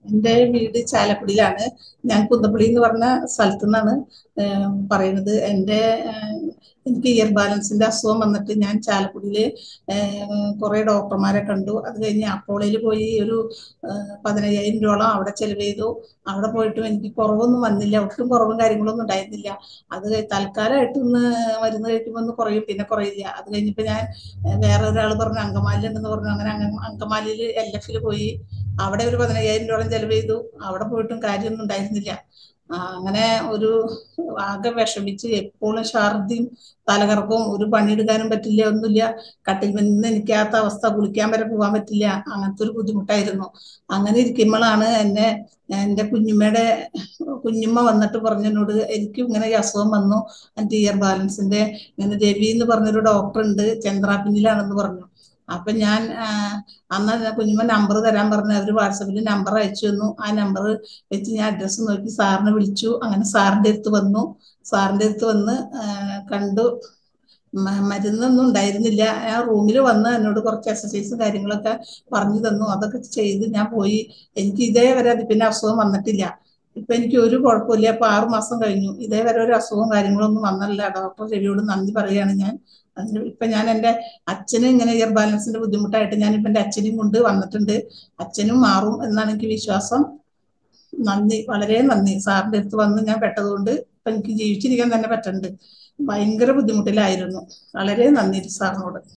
എൻ്റെ വീട് ചാലക്കുടിയിലാണ് ഞാൻ കുന്തപ്പള്ളി എന്ന് പറഞ്ഞ സ്ഥലത്തു നിന്നാണ് ഏഹ് പറയുന്നത് എൻ്റെ ഏഹ് എനിക്ക് ഇയർ ബാലൻസിന്റെ അസുഖം വന്നിട്ട് ഞാൻ ചാലക്കുടിയിൽ കുറേ ഡോക്ടർമാരെ കണ്ടു അത് കഴിഞ്ഞ് അപ്പോളയിൽ പോയി ഒരു ഏഹ് പതിനയ്യായിരം രൂപയോളം അവിടെ ചെലവ് ചെയ്തു അവിടെ പോയിട്ടും എനിക്ക് കുറവൊന്നും വന്നില്ല ഒട്ടും കുറവും കാര്യങ്ങളൊന്നും ഉണ്ടായിരുന്നില്ല അത് കഴി- തൽക്കാലമായിട്ട് ഒന്ന് മരുന്ന് കഴിക്കുമ്പോൾ ഒന്ന് കുറയും പിന്നെ കുറയില്ല അത് കഴിഞ്ഞപ്പോൾ ഞാൻ ഏഹ് വേറെ ഒരാൾ പറഞ്ഞു അങ്കമാലി ഉണ്ടെന്ന് പറഞ്ഞു അങ്ങനെ അങ്ക- അങ്കമാലിയിൽ എൽ എഫിൽ പോയി അവിടെ ഒരു പതിനയ്യായിരം രൂപയോളം ചെലവ് ചെയ്തു അവിടെ പോയിട്ടും കാര്യമൊന്നും ഉണ്ടായിരുന്നില്ല ആ, അങ്ങനെ ഒരു ആകെ വിഷമിച്ച് എപ്പോഴും ഛർദിയും തലകറക്കവും ഒരു പണിയെടുക്കാനും പറ്റില്ല ഒന്നുമില്ല കട്ടിൽ നിന്ന് എനിക്കാത്ത അവസ്ഥ കുളിക്കാൻ വരെ പോകാൻ പറ്റില്ല അങ്ങനത്തെ ഒരു ബുദ്ധിമുട്ടായിരുന്നു അങ്ങനെ ഇരിക്കുമ്പോഴാണ് എന്നെ എൻ്റെ കുഞ്ഞുമ്മയുടെ കുഞ്ഞുമ്മ വന്നിട്ട് പറഞ്ഞതിനോട് എനിക്കും ഇങ്ങനെ ഈ അസുഖം വന്നു എൻ്റെ ഇയർ ബാലൻസിന്റെ ഇങ്ങനെ രവി എന്ന് പറഞ്ഞൊരു ഡോക്ടർ ഉണ്ട് ചന്ദ്രാപിന്നിലാണെന്ന് പറഞ്ഞു അപ്പൊ ഞാൻ ആ, അന്ന് കുഞ്ഞുമ്മ നമ്പർ തരാൻ പറഞ്ഞു അവർ വാട്സപ്പിൽ നമ്പർ അയച്ചു തന്നു ആ നമ്പർ വെച്ച് ഞാൻ അഡ്രസ്സ് നോക്കി സാറിനെ വിളിച്ചു അങ്ങനെ സാറിന്റെ അടുത്ത് വന്നു സാറിന്റെ അടുത്ത് വന്ന് ആ, കണ്ടു മ- മരുന്നൊന്നും ഉണ്ടായിരുന്നില്ല ആ റൂമിൽ വന്ന് എന്നോട് കുറച്ച് എക്സസൈസും കാര്യങ്ങളൊക്കെ പറഞ്ഞു തന്നു അതൊക്കെ ചെയ്ത് ഞാൻ പോയി എനിക്ക് ഇതേവരെ അത് പിന്നെ അസുഖം വന്നിട്ടില്ല ഇപ്പൊ എനിക്ക് ഒരു കുഴപ്പമില്ല ഇപ്പൊ ആറു മാസം കഴിഞ്ഞു ഇതേവരെ ഒരു അസുഖവും കാര്യങ്ങളൊന്നും വന്നില്ല ഡോക്ടർ രവിയോട് നന്ദി പറയുകയാണ് ഞാൻ അതിന് ഇപ്പൊ ഞാൻ എൻ്റെ അച്ഛനും ഇങ്ങനെ ഇയർ ബാലൻസിന്റെ ബുദ്ധിമുട്ടായിട്ട് ഞാൻ ഇപ്പൊ എൻ്റെ അച്ഛനെയും കൊണ്ട് വന്നിട്ടുണ്ട് അച്ഛനും മാറും എന്നാണ് എനിക്ക് വിശ്വാസം നന്ദി വളരെ നന്ദി സാറിന്റെ അടുത്ത് വന്ന് ഞാൻ പെട്ടതുകൊണ്ട് ഇപ്പൊ എനിക്ക് ജീവിച്ചിരിക്കാൻ തന്നെ പറ്റുന്നുണ്ട് ഭയങ്കര ബുദ്ധിമുട്ടിലായിരുന്നു വളരെ നന്ദി സാറിനോട്